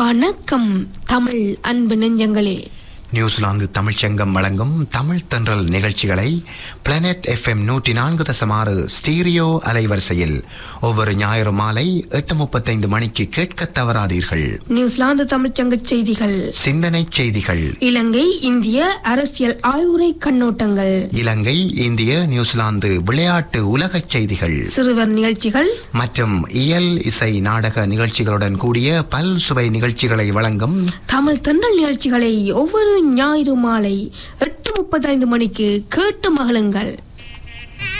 வணக்கம் தமிழ் அன்பு நெஞ்சங்களே நியூசிலாந்து தமிழ்ச்சங்கம் வழங்கும் தமிழ் தென்றல் நிகழ்ச்சிகளை பிளானட் எஃப்எம் நூற்றி நான்கு தசமாறு ஸ்டீரியோ அலைவரிசையில் ஒவ்வொரு ஞாயிறு மாலை எட்டு முப்பத்தைந்து மணிக்கு கேட்க தவறாதீர்கள் நியூசிலாந்து தமிழ்ச்சங்க செய்திகள் சிந்தனை செய்திகள் இலங்கை இந்திய அரசியல் ஆய்வுரை கண்ணோட்டங்கள் இலங்கை இந்திய நியூசிலாந்து விளையாட்டு உலகச் செய்திகள் சிறுவர் நிகழ்ச்சிகள் மற்றும் இயல் இசை நாடக நிகழ்ச்சிகளுடன் கூடிய பல் சுவை நிகழ்ச்சிகளை வழங்கும் தமிழ் தென்றல் நிகழ்ச்சிகளை ஒவ்வொரு ஞாயிறு மாலை எட்டு முப்பத்தைந்து மணிக்கு கேட்டு மகிழுங்கள்